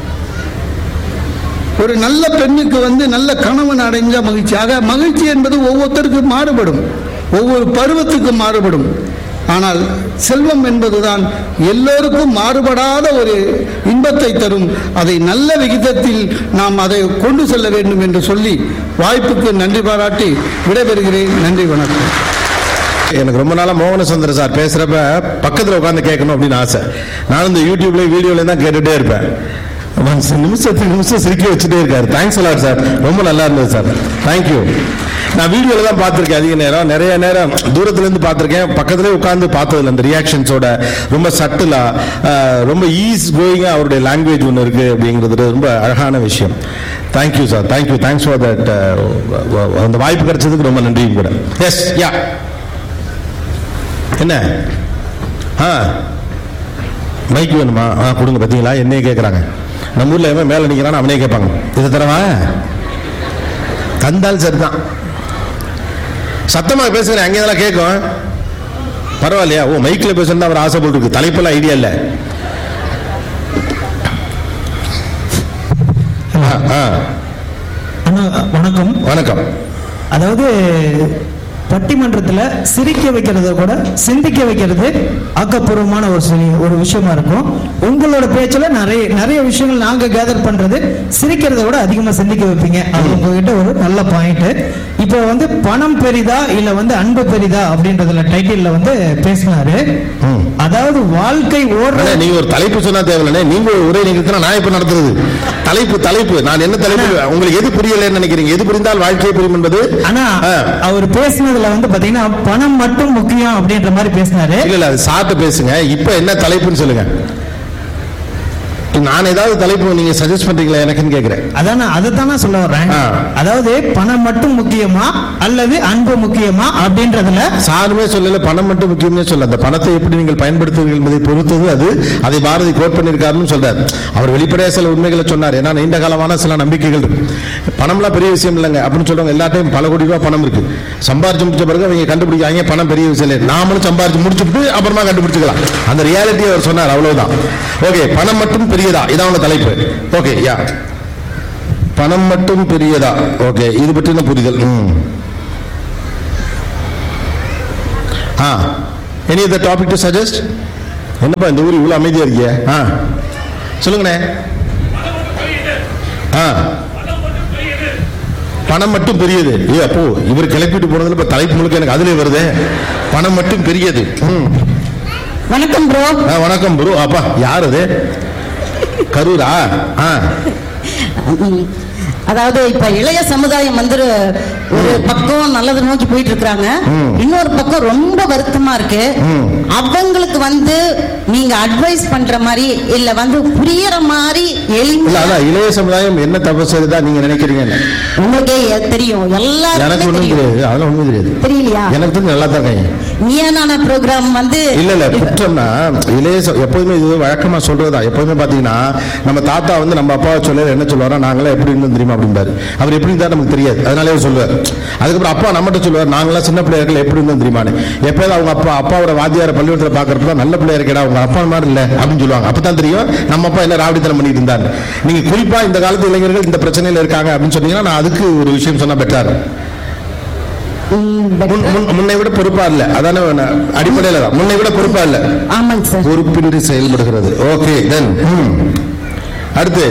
ஒரு நல்ல பெண்ணுக்கு வந்து நல்ல கணவன் அடைஞ்சா மகிழ்ச்சி ஆக மகிழ்ச்சி என்பது ஒவ்வொருத்தருக்கும் மாறுபடும் ஒவ்வொரு பருவத்துக்கும் மாறுபடும் ஆனால் செல்வம் என்பதுதான் எல்லோருக்கும் மாறுபடாத ஒரு இன்பத்தை தரும் அதை நல்ல விகிதத்தில் நாம் அதை கொண்டு செல்ல வேண்டும் என்று சொல்லி வாய்ப்புக்கு நன்றி பாராட்டி விடைபெறுகிறேன் நன்றி வணக்கம் எனக்கு ரொம்ப நாளா மோகன சுந்தர் சார் பேசுறப்ப பக்கத்துல உட்காந்து கேட்கணும் அப்படின்னு ஆசை நானும் இந்த யூடியூப்ல வீடியோல தான் கேட்டுட்டே இருப்பேன் ஒன்ஸ் நிமிஷத்துக்கு நிமிஷம் சிரிக்க வச்சுட்டே இருக்காரு தேங்க்ஸ் அலாட் சார் ரொம்ப நல்லா இருந்தது சார் தேங்க்யூ நான் வீடியோல தான் பார்த்திருக்கேன் அதிக நேரம் நிறைய நேரம் தூரத்துல இருந்து பார்த்திருக்கேன் பக்கத்துலேயே உட்கார்ந்து பார்த்ததில்ல அந்த ரியாக்ஷன்ஸோட ரொம்ப சட்டிலா ரொம்ப ஈஸ் கோயிங்கா அவருடைய லாங்குவேஜ் ஒன்று இருக்கு அப்படிங்கிறது ரொம்ப அழகான விஷயம் thank you sir thank you thanks for that அந்த வாய்ப்பு கிடைச்சதுக்கு ரொம்ப நன்றியும் கூட எஸ் யா என்ன ஆ மைக் வேணுமா ஆ கொடுங்க பார்த்தீங்களா என்னையே கேட்குறாங்க நம்ம ஊரில் எவன் மேலே நிற்கிறான் அவனே கேட்பாங்க இதை தரவா தந்தால் சரிதான் சத்தமாக பேசுகிறேன் அங்கே இதெல்லாம் கேட்கும் பரவாயில்லையா ஓ மைக்கில் பேசுறது அவர் ஆசைப்பட்டு தலைப்பெல்லாம் ஐடியா இல்லை ஆ, ஆ அண்ணா வணக்கம் வணக்கம் அதாவது பட்டிமன்றத்துல சிரிக்க வைக்கிறத கூட சிந்திக்க வைக்கிறது ஆக்கப்பூர்வமான ஒரு சினி- ஒரு விஷயமா இருக்கும் உங்களோட பேச்சுல நிறைய நிறைய விஷயங்கள் நாங்க கேதர் பண்றது சிரிக்கிறத விட அதிகமா சிந்திக்க வைப்பீங்க அது உங்ககிட்ட ஒரு நல்ல பாயிண்ட் இப்போ வந்து பணம் பெரிதா இல்ல வந்து அன்பு பெரிதா அப்படின்றதுல டைட்டில்ல வந்து பேசினாரு ம். அதாவது வாழ்க்கை ஓடுற அண்ணே, நீங்க ஒரு தலைப்பு சொன்னா தேவையில்லை நீங்க ஒரு உரை நிகழ்த்தினா நான் இப்ப நடத்துறது தலைப்பு தலைப்பு நான் என்ன தலைப்பு உங்களுக்கு எது புரியலன்னு நினைக்கிறீங்க எது புரிந்தால் வாழ்க்கையை புரியும் என்பது ஆனா ஆ. அவர் பேசினதுல வந்து பாத்தீங்கன்னா பணம் மட்டும் முக்கியம் அப்படின்ற மாதிரி பேசினாரு இல்ல இல்ல அது சாப்பிட்டு பேசுங்க இப்ப என்ன தலைப்புன்னு சொல்லுங்க நான் ஏதாவது தலைப்பு நீங்க சஜஸ்ட் பண்றீங்களா எனக்குன்னு கேக்குறேன் அதான் அதைத்தானே சொல்ல வர்றேன் ஆ. அதாவது பணம் மட்டும் முக்கியமா அல்லது அன்பு முக்கியமா அப்படின்றதுல சாருமே சொல்லல பணம் மட்டும் முக்கியம்னே சொல்ல அந்த பணத்தை எப்படி நீங்கள் பயன்படுத்துவீர்கள் என்பதை பொறுத்தது அது அதை பாரதி கோட் பண்ணியிருக்காருன்னு சொல்றாரு அவர் வெளிப்படையா சில உண்மைகளை சொன்னார் ஏன்னா நீண்ட காலமான சில நம்பிக்கைகள் இருக்கு பணம்லாம் பெரிய விஷயம் இல்லைங்க அப்படின்னு சொல்றவங்க எல்லாத்தையும் பல கோடி ரூபாய் பணம் இருக்கு சம்பாரிச்சு முடிச்ச பிறகு அவங்க கண்டுபிடிக்காங்க பணம் பெரிய விஷயம் இல்லை நாமளும் சம்பாரிச்சு முடிச்சுட்டு அப்புறமா கண்டுபிடிச்சுக்கலாம் அந்த ரியாலிட்டியை அவர் சொன்னார் அவ்வளவுதான் ஓகே பணம் மட்டும் பெரியதா இதான் உங்க தலைப்பு ஓகே யா பணம் மட்டும் பெரியதா ஓகே இது பற்றின புரிதல் hmm ah any the topic to suggest என்னப்பா இந்த ஊர் இவ்வளோ அமைதியாக இருக்கிய ஆ சொல்லுங்கண்ணே ஆ பணம் மட்டும் பெரியது ஏ அப்போ இவர் கிளப்பிட்டு போனதுல இப்ப தலைப்பு முழுக்க எனக்கு அதுலயே வருதே பணம் மட்டும் பெரியது ம். வணக்கம் ப்ரோ ஆ, வணக்கம் ப்ரோ அப்பா யார் அது கரூரா ஆ அதாவது இப்ப இளைய சமுதாயம் வந்து ஒரு பக்கம் நல்லது நோக்கி போயிட்டு இருக்காங்க இன்னொரு பக்கம் ரொம்ப வருத்தமா இருக்கு அவங்களுக்கு வந்து நீங்க அட்வைஸ் பண்ற மாதிரி இல்ல வந்து புரியற மாதிரி இல்ல எளிமையா அதான் இளைய சமுதாயம் என்ன தப்பு செய்ததா நீங்க நினைக்கிறீங்க உங்களுக்கே எ- தெரியும் எனக்கு எல்லாருக்குமே ஒண்ணும் தெரியும் தெரியாது அதெல்லாம் ஒண்ணும் தெரியாது தெரியலையா எனக்கு தெரிஞ்சு நல்லா தான் இருக்காங்க நீயானான ப்ரோக்ராம் வந்து இல்ல இல்ல குற்றம்னா இளைய ச- எப்போதுமே இது வழக்கமா சொல்றதா எப்போதுமே பாத்தீங்கன்னா நம்ம தாத்தா வந்து நம்ம அப்பாவை சொல்ல என்ன சொல்லுவாரா நாங்களாம் எப்படி இருந்தோம் தெரியுமா அப்படிம்பாரு அவர் எப்படி இருந்தா நமக்கு தெரியாது அதனாலே அவர் சொல்லுவார் அதுக்கப்புறம் அப்பா நம்மகிட்ட சொல்லுவார் நாங்களாம் சின்ன பிள்ளைகள் எப்படி இருந்தோம் தெரியுமான்னு எப்பயாவது அவங்க அப்பா அப்பாவோட வாத்தியார பள்ளிக்கூடத்தில் பாக்குறப்ப தான் நல்ல பிள்ளையா இருக்கடா அவங்க அப்பா மாதிரி இல்ல அப்படின்னு சொல்லுவாங்க அப்பதான் தெரியும் நம்ம அப்பா என்ன ராவடித்தனம் பண்ணிட்டு இருந்தாரு நீங்க குறிப்பா இந்த காலத்து இளைஞர்கள் இந்த பிரச்சனையில இருக்காங்க அப்படின்னு சொன்னீங்கன்னா நான் அதுக்கு ஒரு விஷயம் சொன்னா பெட்டர் ம், but- முன்- முன்- முன்னை விட பொறுப்பா இல்ல அதானே நான் அடிப்படையில தான் முன்னை விட பொறுப்பா இல்ல ஆமாங்க சார் பொறுப்பின்றி செயல்படுகிறது ஓகே தென் அடுத்து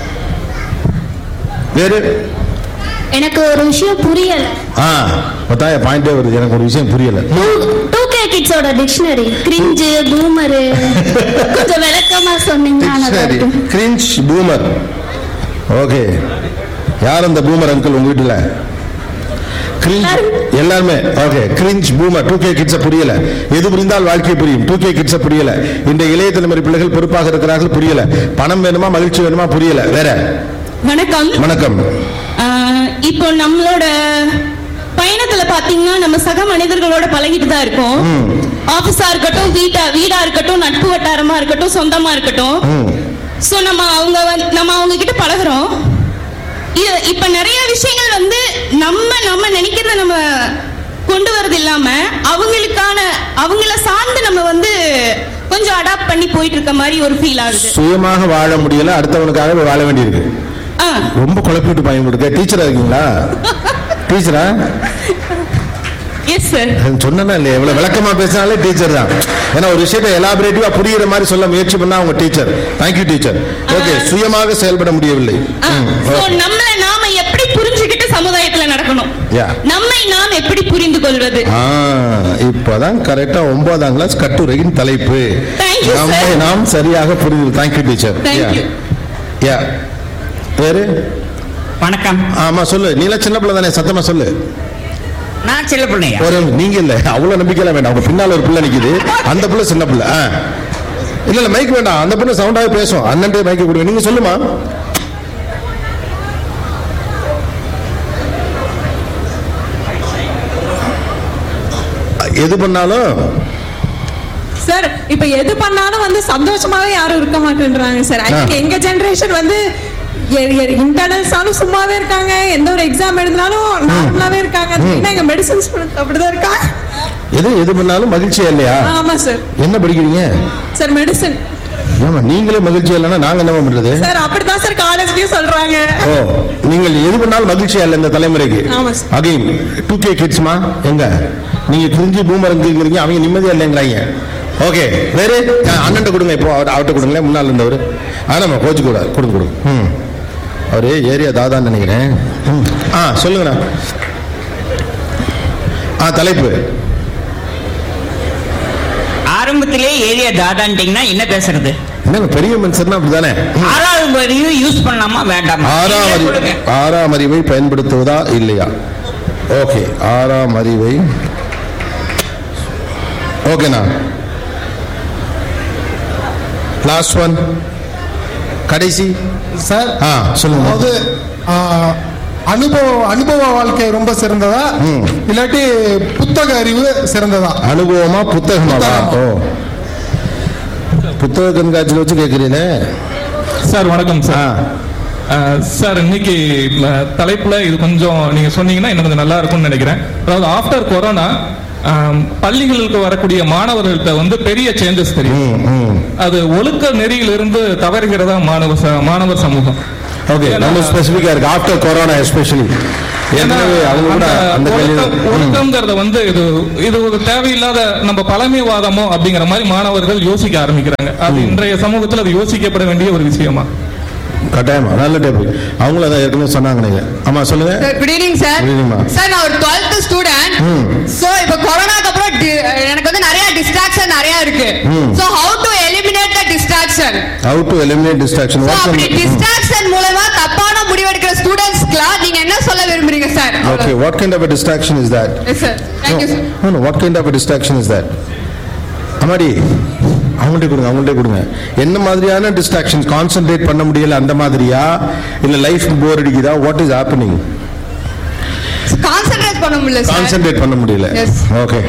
வேறு எனக்கு ஒரு விஷயம் புரியல ஆ பத்தாய பாயிண்டே வருது எனக்கு ஒரு விஷயம் புரியல டூ கே கிட்ஸோட டிக்ஷனரி கிரிஞ்சு பூமரு கொஞ்சம் விளக்கமா சொன்னீங்கன்னா நல்லா சரி இருக்கும். கிரிஞ்ச் பூமர் ஓகே யார் அந்த பூமர் அங்கிள் உங்க வீட்டுல கிரிஞ்ச் எல்லாருமே okay cringe boomer two K கிட்ஸ புரியல எது புரிந்தால் வாழ்க்கை புரியும் டூ கே கிட்ஸ புரியல இந்த இளைய தலைமுறை பிள்ளைகள் பொறுப்பாக இருக்கிறார்கள் புரியல பணம் வேணுமா மகிழ்ச்சி வேணுமா புரியல வேற வணக்கம் வணக்கம் ஆஹ் இப்போ நம்மளோட பயணத்துல பாத்தீங்கன்னா நம்ம சக மனிதர்களோட பழகிட்டு தான் இருக்கோம் ஆபீஸா இருக்கட்டும் வீட்டா வீடா இருக்கட்டும் நட்பு வட்டாரமா இருக்கட்டும் சொந்தமா இருக்கட்டும் ம். சோ நம்ம அவங்க வந்து- நம்ம அவங்க கிட்ட பழகுறோம் இது- இப்ப நிறைய விஷயங்கள் வந்து நம்ம நம்ம நினைக்கிறத நம்ம கொண்டு வரது இல்லாம அவங்களுக்கான அவங்கள சார்ந்து நம்ம வந்து கொஞ்சம் அடாப்ட் பண்ணி போயிட்டு இருக்க மாதிரி ஒரு ஃபீல் ஆகுது சுயமாக வாழ முடியல அடுத்தவனுக்காக வாழ வேண்டியிருக்கு ஆ ரொம்ப குழப்பிட்டு பையன் கொடுக்க டீச்சரா இருக்கீங்களா டீச்சரா எஸ் சார் சொன்னா இல்லையா எவ்வளவு விளக்கமா பேசினாலே டீச்சர் தான் ஏன்னா ஒரு விஷயத்தை எலாபரேட்டிவா புரியுற மாதிரி சொல்ல முயற்சி பண்ணா அவங்க டீச்சர் தேங்க்யூ டீச்சர் ஓகே சுயமாக செயல்பட முடியவில்லை ம், So, okay. நம்மள நாம எப்படி புரிஞ்சுக்கிட்டு சமுதாயத்துல நடக்கணும் Yeah. நம்மை நாம் எப்படி புரிந்து கொள்வது ஆ, இப்பதான் கரெக்டா ஒன்பதாம் கிளாஸ் கட்டுரையின் தலைப்பு Thank you, sir. நம்மை நாம் சரியாக புரிந்து thank you teacher Thank you. Yeah வேறு வணக்கம் ஆமா சொல்லு நீல சின்ன பிள்ளை தானே சத்தமா சொல்லு நான் சின்ன பிள்ளையா ஒரு நீங்க இல்ல அவ்வளவு நம்பிக்கையெல்லாம் வேண்டாம் உங்க பின்னால ஒரு பிள்ளை நிக்குது அந்த பிள்ளை சின்ன பிள்ளை ஆ. இல்ல இல்ல மைக் வேண்டாம் அந்த பிள்ளை சவுண்டாவே பேசும் அண்ணன்டே மைக் கொடுங்க நீங்க சொல்லுமா எது பண்ணாலும் சார் இப்ப எது பண்ணாலும் வந்து சந்தோஷமாவே யாரும் இருக்க மாட்டேன்றாங்க சார் ஐ திங்க் ஆ. எங்க ஜெனரேஷன் வந்து இன்டர்னல்ஸ்னாலும் சும்மாவே இருக்காங்க எந்த ஒரு எக்ஸாம் எழுதினாலும் நார்மலாவே இருக்காங்க ஏன்னா எங்க மெடிசன்ஸ் அப்படிதான் இருக்காங்க எது எது பண்ணாலும் மகிழ்ச்சியா இல்லையா ஆமா சார் என்ன படிக்கிறீங்க சார் மெடிசன் ஏமா நீங்களே மகிழ்ச்சியா இல்லைன்னா நாங்க என்ன பண்றது சார் அப்படிதான் சார் காலேஜ்லயும் சொல்றாங்க ஓ நீங்கள் எது பண்ணாலும் மகிழ்ச்சியா இல்லை இந்த தலைமுறைக்கு ஆமா சார். அகைன் டூ கே கிட்ஸ்மா எங்க நீங்க கிரிஞ்சி பூமரங்கிறீங்க அவங்க நிம்மதியா இல்லைங்கிறாங்க ஓகே வேறு அண்ணன் கொடுங்க இப்போ அவர் அவர்கிட்ட கொடுங்களேன் முன்னால் இருந்தவர் ஆனாம்மா கோச்சு கூட கொடுங்க கொடுங்க ம் அவரு ஏரியா தாதான்னு நினைக்கிறேன் ம். ஆ சொல்லுங்கண்ணா ஆ தலைப்பு ஆரம்பத்திலே ஏரியா தாதான்ட்டீங்கன்னா என்ன பேசுறது என்னங்க பெரிய மனுஷர்னா அப்படிதானே ம். ஆறாவது வரையும் யூஸ் பண்ணலாமா வேண்டாமா ஆறாம் நீங்களே அறிவு கொடுங்க. ஆறாம் அறிவை பயன்படுத்துவதா இல்லையா ஓகே ஆறாம் அறிவை ஓகேண்ணா லாஸ்ட் ஒன் கடைசி சார் ஆ சொல்லுங்க அதாவது ஆ, அனுபவ அனுபவ வாழ்க்கை ரொம்ப சிறந்ததா ம். இல்லாட்டி புத்தக அறிவு சிறந்ததா அனுபவமா புத்தகமாவா ஓ புத்தக கண்காட்சியில் வச்சு கேட்குறீங்களே சார் வணக்கம் ஆ சார் அஹ், சார் இன்னைக்கு அஹ், தலைப்புல இது கொஞ்சம் நீங்க சொன்னீங்கன்னா இன்னும் கொஞ்சம் நல்லா இருக்கும்னு நினைக்கிறேன் அதாவது ஆஃப்டர் கொரோனா பள்ளிகளுக்கு வரக்கூடிய மாணவர்கள்ட்ட வந்து பெரிய சேஞ்சஸ் தெரியும் ம் ம் அது ஒழுக்க நெறியிலிருந்து தவறுகிறதா மாணவ ச- மாணவர் சமூகம் ஓகே ஏன்னா- நம்ம ஸ்பெசிஃபிக்காக இருக்கு ஆஃப்டர் கொரோனா எஸ்பெஷலி ஏற்கனவே அவங்க கூட அந்த அந்த கேள்வி ஒழுக்கம்- ஒழுக்கம்ங்கிறத வந்து இது இது ஒரு தேவையில்லாத நம்ம பழமைவாதமோ அப்படிங்கிற மாதிரி மாணவர்கள் யோசிக்க ஆரம்பிக்கிறாங்க அது இன்றைய சமூகத்தில் அது யோசிக்கப்பட வேண்டிய ஒரு விஷயமா கட்டாயமா நல்ல டேபிள் அவங்களும் அதான் ஏற்கனவே சொன்னாங்க நீங்க ஆமா சொல்லுங்க good evening sir Good evening, ma'am. Sir நான் ஒரு டுவெல்த் ஸ்டூடெண்ட் ம். சோ இப்போ கொரோனாக்கு அப்புறம் di- எனக்கு வந்து நிறைய டிஸ்ட்ராக்ஷன் நிறைய இருக்கு ம். So how to eliminate the distraction how to eliminate distraction so அப்படி டிஸ்ட்ராக்ஷன் மூலமா தப்பான முடிவெடுக்கிற ஸ்டூடெண்ட்ஸ்க்குலாம் நீங்க என்ன சொல்ல விரும்புறீங்க sir Okay, what kind of a distraction is that? Yes sir thank you sir No, no, what kind of a distraction is that? அம்மாடி அவங்கள்ட்ட கொடுங்க அவங்கள்ட்ட கொடுங்க என்ன மாதிரியான டிஸ்ட்ராக்ஷன் கான்சென்ட்ரேட் பண்ண முடியல அந்த மாதிரியா இல்ல லைஃப் போர் அடிக்குதா வாட் இஸ் ஹேப்பனிங் கான்சென்ட்ரேட் பண்ண முடியல சார் கான்சென்ட்ரேட் பண்ண முடியல Yes. ஓகே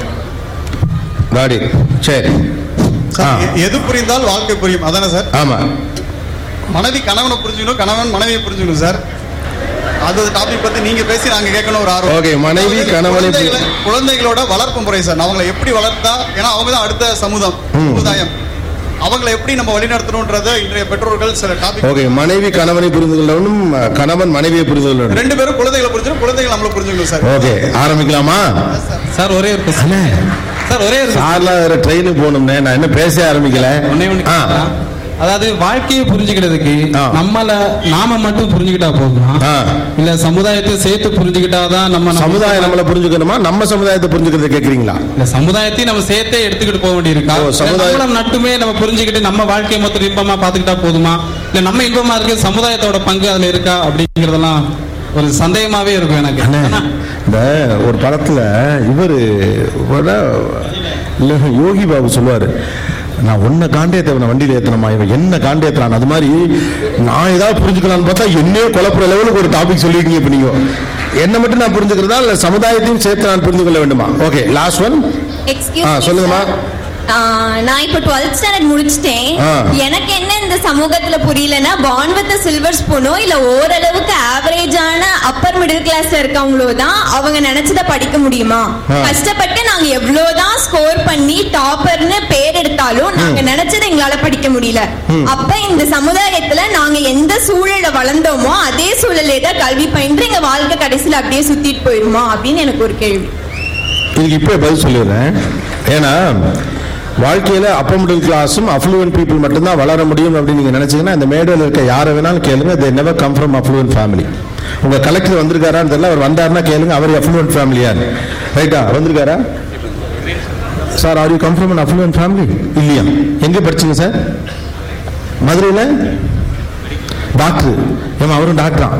காடி சரி ஆ, எ- எது புரிந்தால் வாழ்க்கை புரியும் அதானே சார் ஆமா மனைவி கணவனை புரிஞ்சுக்கணும் கணவன் மனைவியை புரிஞ்சுக்கணும் சார் அது டாபிக் பத்தி நீங்க பேசி நாங்க கேட்கணும் ஒரு ஆர்வம் Okay, மனைவி அதாவது கணவனை பு- குழந்தைகளை- குழந்தைகளோட வளர்ப்பு முறை சார் அவங்களை எப்படி வளர்த்தா ஏன்னா அவங்க தான் அடுத்த சமுதாயம் ம். சமுதாயம் அவங்களை எப்படி நம்ம வழிநடத்தணும்ன்றத இன்றைய பெற்றோர்கள் சில டாபிக் ஓகே மனைவி கணவனை புரிந்து கொள்ளணும் கணவன் மனைவியை புரிந்து கொள்ளணும் ரெண்டு பேரும் குழந்தைகளை புரிஞ்சுக்கணும் குழந்தைகள் நம்மளை புரிஞ்சுக்கணும் சார் ஓகே ஆரம்பிக்கலாமா சார் ஒரே ஒரு question. சார் ஒரே ஒரு சார்லாம் வேற ட்ரெயினுக்கு போகணும்னே நான் என்ன பேச ஆரம்பிக்கல ஒண்ணே ஒண்ணு ஆ. கேட்கலாம். அதாவது வாழ்க்கையை புரிஞ்சுக்கிறதுக்கு நம்மள நாம மட்டும் புரிஞ்சுக்கிட்டா போதுமா இல்ல சமுதாயத்தை சேர்த்து புரிஞ்சுக்கிட்டாதான் நம்ம நம்ம- சமுதாயம் நம்மள புரிஞ்சுக்கணுமா நம்ம சமுதாயத்தை புரிஞ்சுக்கிறத கேக்குறீங்களா இல்ல சமுதாயத்தையும் நம்ம சேர்த்தே எடுத்துக்கிட்டு போக வேண்டியிருக்கா ஓ, இல்ல சமுதாயம். நம்மள மட்டுமே நம்ம புரிஞ்சுக்கிட்டு நம்ம வாழ்க்கையை மொத்தம் இன்பமா பாத்துக்கிட்டா போதுமா இல்ல நம்ம இன்பமா இருக்கு சமுதாயத்தோட பங்கு அதுல இருக்கா அப்படிங்கறதெல்லாம் ஒரு சந்தேகமாவே இருக்கும் எனக்கு ஆனா, இந்த ஒரு படத்துல இவரு இவர- இல்ல, யோகி பாபு சொல்லுவாரு நான் உன்னை காண்டேத்தவனை வண்டியில ஏத்தனமா இவன் என்ன காண்டேத்துறான் அது மாதிரி நான் ஏதாவது புரிஞ்சுக்கலாம்னு பார்த்தா என்னையே குழப்புற லெவலுக்கு ஒரு டாபிக் சொல்லிருக்கீங்க இப்ப நீங்க என்ன மட்டும் நான் புரிஞ்சுக்கிறதா இல்ல சமுதாயத்தையும் சேர்த்து நான் புரிந்து கொள்ள வேண்டுமா ஓகே லாஸ்ட் ஒன் எக்ஸ்கியூஸ் ஆ சொல்லுங்கம்மா நான் இப்போ டுவெல்த் ஸ்டாண்டர்ட் முடிச்சிட்டேன் ஆ. எனக்கு என்ன இந்த சமூகத்துல புரியலன்னா பான் வித் சில்வர் ஸ்பூனோ இல்ல ஓரளவுக்கு ஆவரேஜான அப்பர் மிடில் கிளாஸ்ல இருக்கவங்களோ தான் அவங்க நினைச்சத படிக்க முடியுமா ஆ. கஷ்டப்பட்டு நாங்க எவ்வளவுதான் ஸ்கோர் பண்ணி டாப்பர்னு பேர் எடுத்தாலும் நாங்க நினைச்சதை எங்களால படிக்க முடியல ம். அப்ப இந்த சமுதாயத்துல நாங்க எந்த சூழல்ல வளர்ந்தோமோ அதே சூழலே தான் கல்வி பயின்று எங்க வாழ்க்கை கடைசியில அப்படியே சுத்திட்டு போயிருமா அப்படின்னு எனக்கு ஒரு கேள்வி இதுக்கு இப்போ பதில் சொல்லிடுறேன் ஏன்னா வாழ்க்கையில அப்பர் மிடில் கிளாஸும் அஃப்ளூவன்ட் பீப்புள் மட்டும்தான் வளர முடியும் அப்படின்னு நீங்க நினைச்சீங்கன்னா இந்த மேடையில் இருக்க யாரை வேணாலும் கேளுங்க they never come from affluent family உங்க கலெக்டர் வந்திருக்காரான்னு தெரியல அவர் வந்தாருன்னா கேளுங்க அவர் அஃப்ளூவன்ட் ஃபேமிலியான்னு ரைட்டா வந்திருக்காரா sir are you come from an affluent family இல்லையா எங்க படிச்சீங்க சார் மதுரையில் டாக்டர் ஏமா அவரும் டாக்டரா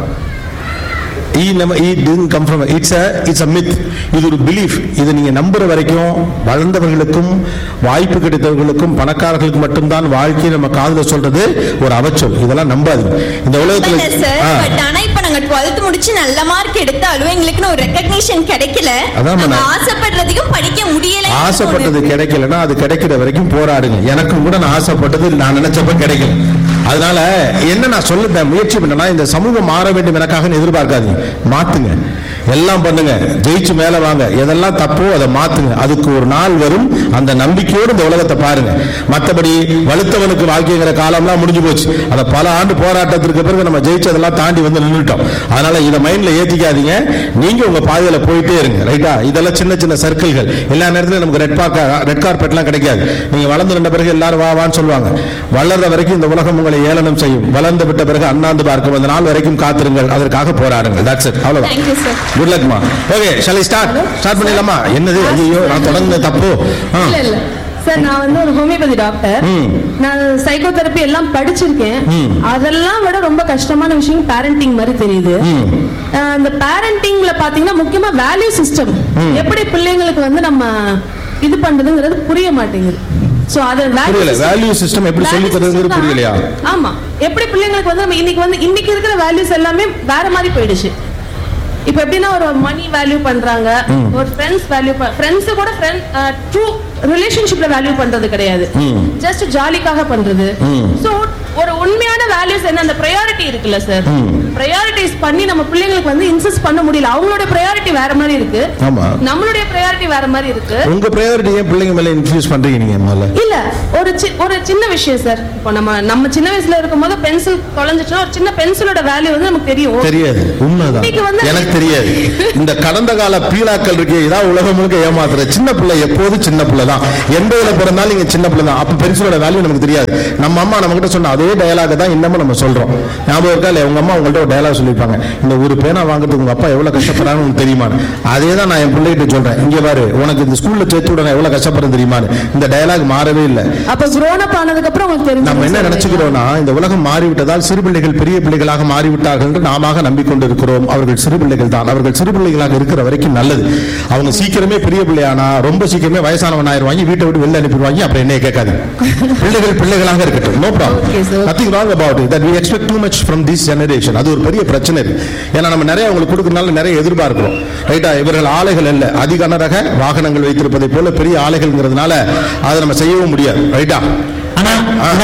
ஈ நம்ம ஈ didn't come from it's a it's a myth இது ஒரு பிலீஃப் இதை நீங்க நம்புற வரைக்கும் வளர்ந்தவர்களுக்கும் வாய்ப்பு கிடைத்தவர்களுக்கும் பணக்காரர்களுக்கு மட்டும்தான் வாழ்க்கை நம்ம காதுல சொல்றது ஒரு அவச்சொல் இதெல்லாம் நம்பாதீங்க இந்த உலகத்துல இல்ல சார் ஆ, பட் ஆனா இப்ப நாங்க 12th முடிச்சு நல்ல மார்க் எடுத்தாலும் எங்களுக்கு ஒரு ரெக்கக்னிஷன் கிடைக்கல அதான் நாங்க நான் ஆசைப்படுறதையும் படிக்க முடியல ஆசைப்பட்டது கிடைக்கலன்னா அது கிடைக்கிற வரைக்கும் போராடுங்க எனக்கும் கூட நான் ஆசைப்பட்டது நான் நினைச்சப்ப கிடைக்கல அதனால என்ன நான் சொல்ல முயற்சி பண்ணனா இந்த சமூகம் மாற வேண்டும் எனக்காக எதிர்பார்க்காதீங்க மாத்துங்க எல்லாம் பண்ணுங்க ஜெயிச்சு மேல வாங்க எதெல்லாம் தப்போ அதை மாத்துங்க அதுக்கு ஒரு நாள் வரும் அந்த நம்பிக்கையோடு இந்த உலகத்தை பாருங்க மத்தபடி வலுத்தவனுக்கு வாழ்க்கைங்கிற காலம்லாம் முடிஞ்சு போச்சு அதை பல ஆண்டு போராட்டத்திற்கு பிறகு நம்ம ஜெயிச்சதெல்லாம் தாண்டி வந்து நின்றுட்டோம் அதனால இதை மைண்ட்ல ஏத்திக்காதீங்க நீங்க உங்க பாதையில போயிட்டே இருங்க ரைட்டா இதெல்லாம் சின்ன சின்ன சர்க்கிள்கள் எல்லா நேரத்திலும் நமக்கு ரெட் பார்க்க ரெட் கார்பெட்லாம் கிடைக்காது நீங்க வளர்ந்து நின்ற பிறகு எல்லாரும் வா வான்னு சொல்லுவாங்க வளர்ற வரைக்கும் இந்த உலகம் உங்களை ஏளனம் செய்யும் வளர்ந்து விட்ட பிறகு அண்ணாந்து பார்க்கும் அந்த நாள் வரைக்கும் காத்திருங்கள் அதற்காக போராடுங்கள் தட்ஸ் இட் அவ்வளவுதான் தேங்க்யூ சார் குட் லக்மா ஓகே ஷாலி ஸ்டார்ட் ஸ்டார்ட் பண்ணிடலாமா என்னது ஐயோ நான் தொடங்குன தப்பு ஆ. இல்ல இல்ல சார் நான் வந்து ஒரு ஹோமியோபதி டாக்டர் ம். நான் சைக்கோதெரப்பி எல்லாம் படிச்சிருக்கேன் ம். அதெல்லாம் விட ரொம்ப கஷ்டமான விஷயம் பேரண்டிங் மாதிரி தெரியுது ம். அஹ் இந்த பேரண்டிங்ல பாத்தீங்கன்னா முக்கியமா வேல்யூ சிஸ்டம் ம். எப்படி பிள்ளைங்களுக்கு வந்து நம்ம இது பண்றதுங்கிறது புரிய மாட்டேங்குது சோ அது value புரியல system- வேல்யூ சிஸ்டம் எப்படி value சொல்லி தருங்கிறது system தான். புரியலையா ஆமா எப்படி பிள்ளைங்களுக்கு வந்து நம்ம இன்னைக்கு வந்து இன்னைக்கு இருக்கிற வேல்யூஸ் எல்லாமே வேற மாதிரி போயிடுச்சு இப்ப எப்படின்னா ஒரு மணி வேல்யூ பண்றாங்க ம். ஒரு ஃப்ரெண்ட்ஸ் வேல்யூ ஃப்ரெண்ட்ஸ் கூட ஃப்ரெண்ட் ட்ரூ ரிலேஷன்ஷிப்ல வேல்யூ பண்றது கிடையாது ம். ஜஸ்ட் ஜாலிக்காக பண்றது ம். சோ ஒரு உண்மையான வேல்யூஸ் என்ன அந்த ப்ரையாரிட்டி இருக்குல்ல சார் ம். ப்ரையாரிட்டிஸ் பண்ணி நம்ம பிள்ளைங்களுக்கு வந்து இன்சிஸ்ட் பண்ண முடியல அவங்களோட ப்ரையாரிட்டி வேற மாதிரி இருக்கு ஆமா நம்மளுடைய ப்ரையாரிட்டி வேற மாதிரி இருக்கு உங்க ப்ரையாரிட்டி ஏன் பிள்ளைங்க மேல இன்ஃபியூஸ் பண்றீங்க நீங்க முதல்ல இல்ல ஒரு சி- ஒரு சின்ன விஷயம் சார் இப்போ நம்ம நம்ம சின்ன வயசுல இருக்கும்போது பென்சில் தொலைஞ்சிச்சுன்னா ஒரு சின்ன பென்சிலோட வேல்யூ வந்து நமக்கு தெரியும் தெரியாது உண்மைதான் இன்னைக்கு வந்து- எனக்கு தெரியாது இந்த கடந்த கால பீலாக்கள் இருக்கு இதான் உலகம் முழுக்க ஏமாத்துற சின்ன பிள்ளை எப்போதும் சின்ன பிள்ளை தான் எண்பதுல பிறந்தாலும் நீங்க சின்ன பிள்ளை தான் அப்ப பென்சிலோட வேல்யூ நமக்கு தெரியாது நம்ம அம்மா நம்ம கிட்ட சொன்ன அதே டயலாக் தான் இன்னமும் நம்ம சொல்றோம் ஞாபகம் இருக்கா இல்ல உங்க அம்மா உங்கள்ட்ட ஒரு டயலாக் சொல்லியிருப்பாங்க இந்த ஒரு பேனா வாங்குறதுக்கு உங்க அப்பா எவ்வளவு கஷ்டப்படுறான்னு உனக்கு தெரியுமா அதே தான் நான் என் பிள்ளைகிட்ட சொல்றேன் இங்க பாரு உனக்கு இந்த ஸ்கூல்ல சேர்த்து விட நான் எவ்வளவு கஷ்டப்படுறேன் தெரியுமான்னு இந்த டயலாக் மாறவே இல்லை அப்ப grown up ஆனதுக்கு அப்புறம் உங்களுக்கு தெரிஞ்சு நம்ம என்ன நினைச்சுக்கிறோம்னா இந்த உலகம் மாறிவிட்டதால் சிறு பிள்ளைகள் பெரிய பிள்ளைகளாக மாறிவிட்டார்கள் என்று நாம நம்பிக்கொண்டிருக்கிறோம் அவர்கள் சிறு பிள்ளைகள் தான் அவர்கள் சிறு பிள்ளைகளாக இருக்கிற வரைக்கும் நல்லது அவங்க சீக்கிரமே பெரிய பிள்ளையானா ரொம்ப சீக்கிரமே வயசானவன் ஆயிருவாங்க வீட்டை விட்டு வெளில அனுப்பிடுவாங்க அப்புறம் என்னைய கேட்காது பிள்ளைகள் பிள்ளைகளாக இருக்கட்டும் no problem nothing wrong about it that we expect too much from this generation அது ஒரு பெரிய பிரச்சனை இருக்கு ஏன்னா நம்ம நிறைய அவங்களுக்கு கொடுக்கறதுனால நிறைய எதிர்பார்க்கிறோம் ரைட்டா இவர்கள் ஆலைகள் அல்ல அதிகனரக வாகனங்கள் வைத்திருப்பதை போல பெரிய ஆலைகள்ங்கிறதுனால அதை நம்ம செய்யவும் முடியாது ரைட்டா